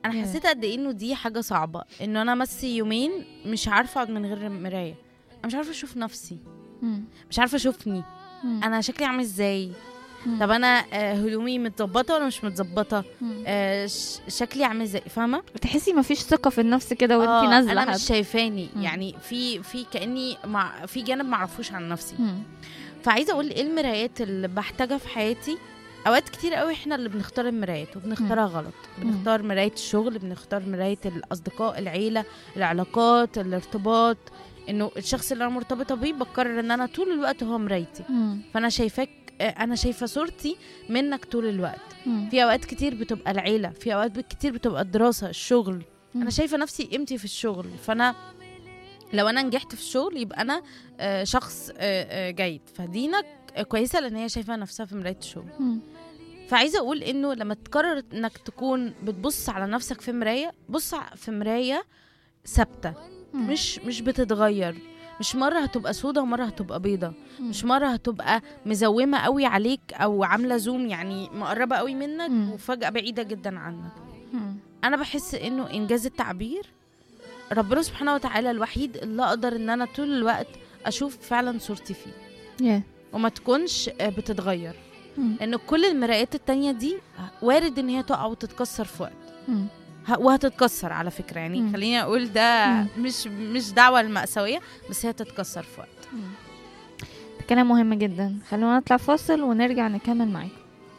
انا ياه. حسيت قد ايه انه دي حاجه صعبه انه انا بس يومين مش عارفه اقعد من غير مرايه انا مش عارفه اشوف نفسي مم. مش عارفه اشوفني مم. انا شكلي عامل ازاي مم. طب انا آه، هدومي متظبطه ولا مش متظبطه مم. آه، ش- شكلي عامل ازاي فاهمه بتحسي مفيش ثقة في النفس كده وانت آه، نازلة انا حتى. مش شايفاني مم. يعني في في كاني مع في جانب معرفوش عن نفسي مم. فعايزه اقول ايه المرايات اللي بحتاجها في حياتي اوقات كتير قوي احنا اللي بنختار المرايات وبنختارها غلط بنختار مرايه الشغل بنختار مرايه الاصدقاء العيله العلاقات الارتباط انه الشخص اللي انا مرتبطه بيه بقرر ان انا طول الوقت هو مرايتي مم. فانا شايفاك آه، انا شايفه صورتي منك طول الوقت مم. في اوقات كتير بتبقى العيله في اوقات كتير بتبقى الدراسه الشغل مم. انا شايفه نفسي قيمتي في الشغل فانا لو انا نجحت في الشغل يبقى انا آه، شخص آه، آه، جيد فدينا ك- كويسه لان هي شايفه نفسها في مرايه الشغل مم. فعايزه اقول انه لما تقرر انك تكون بتبص على نفسك في مرايه بص ع- في مرايه ثابته مم. مش مش بتتغير مش مره هتبقى سودة ومره هتبقى بيضة مم. مش مره هتبقى مزومه قوي عليك او عامله زوم يعني مقربه قوي منك مم. وفجاه بعيده جدا عنك مم. انا بحس انه انجاز التعبير ربنا سبحانه وتعالى الوحيد اللي اقدر ان انا طول الوقت اشوف فعلا صورتي فيه ياه. وما تكونش آه، بتتغير مم. لان كل المرايات التانية دي وارد ان هي تقع وتتكسر في وقت مم. ه- وهتتكسر على فكره يعني مم. خليني اقول ده مم. مش مش دعوه المأساويه بس هي تتكسر في وقت مم. ده كلام مهم جدا خلونا نطلع فاصل ونرجع نكمل معاكم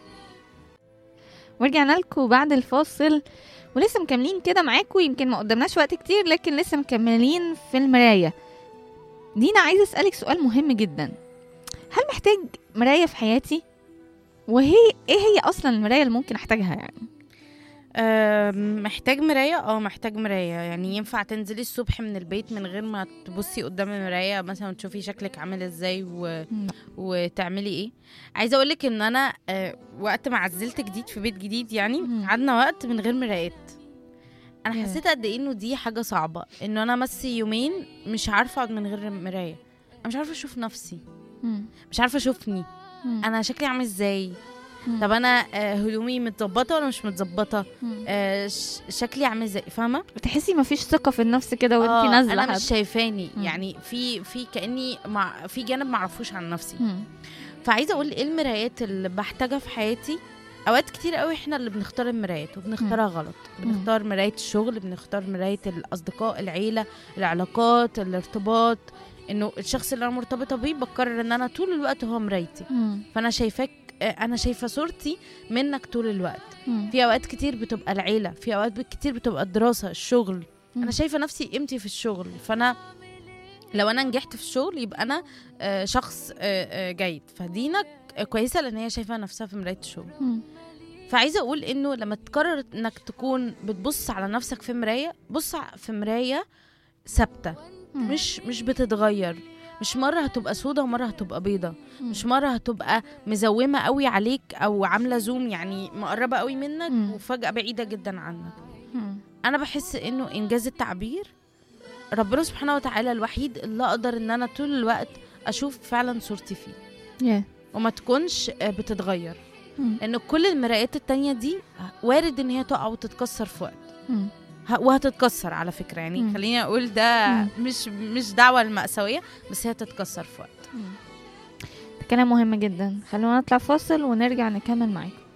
ورجعنا لكم بعد الفاصل ولسه مكملين كده معاكم يمكن ما قدامناش وقت كتير لكن لسه مكملين في المراية دينا عايزة أسألك سؤال مهم جدا هل محتاج مراية في حياتي وهي ايه هي اصلا المراية اللي ممكن احتاجها يعني أم، محتاج مراية اه محتاج مراية يعني ينفع تنزلي الصبح من البيت من غير ما تبصي قدام المراية مثلا تشوفي شكلك عامل ازاي و... وتعملي ايه عايزة اقولك ان انا آه، وقت ما عزلت جديد في بيت جديد يعني مم. قعدنا وقت من غير مرايات انا ياه. حسيت قد ايه انه دي حاجة صعبة انه انا بس يومين مش عارفة اقعد من غير مراية انا مش عارفة اشوف نفسي مم. مش عارفة اشوفني مم. انا شكلي عامل ازاي مم. طب انا آه، هدومي متظبطة ولا مش متظبطة مم. آه، ش- شكلي عامل ازاي فاهمه بتحسي مفيش ثقة في النفس كده وانت آه، نازلة انا حتى. مش شايفاني مم. يعني في في كاني مع في جانب معرفوش عن نفسي مم. فعايزه اقول ايه المرايات اللي بحتاجها في حياتي اوقات كتير قوي احنا اللي بنختار المرايات وبنختارها غلط بنختار مرايه الشغل بنختار مرايه الاصدقاء العيله العلاقات الارتباط انه الشخص اللي انا مرتبطه بيه بقرر ان انا طول الوقت هو مرايتي مم. فانا شايفاك آه، انا شايفه صورتي منك طول الوقت مم. في اوقات كتير بتبقى العيله في اوقات كتير بتبقى الدراسه الشغل مم. انا شايفه نفسي قيمتي في الشغل فانا لو انا نجحت في الشغل يبقى انا آه، شخص آه، آه، جيد فدينا ك- كويسه لان هي شايفه نفسها في مرايه الشغل مم. فعايزه اقول انه لما تقرر انك تكون بتبص على نفسك في مرايه بص ع- في مرايه ثابته مم. مش مش بتتغير مش مره هتبقى سودة ومره هتبقى بيضة مم. مش مره هتبقى مزومه قوي عليك او عامله زوم يعني مقربه قوي منك مم. وفجاه بعيده جدا عنك مم. انا بحس انه انجاز التعبير ربنا سبحانه وتعالى الوحيد اللي اقدر ان انا طول الوقت اشوف فعلا صورتي فيه ياه. وما تكونش آه، بتتغير مم. لان كل المرايات التانية دي وارد ان هي تقع وتتكسر في وقت مم. ه- وهتتكسر على فكرة يعني مم. خليني اقول ده مم. مش مش دعوة المأساوية بس هي تتكسر في وقت ده كلام مهم جدا خلونا نطلع فاصل ونرجع نكمل معاكم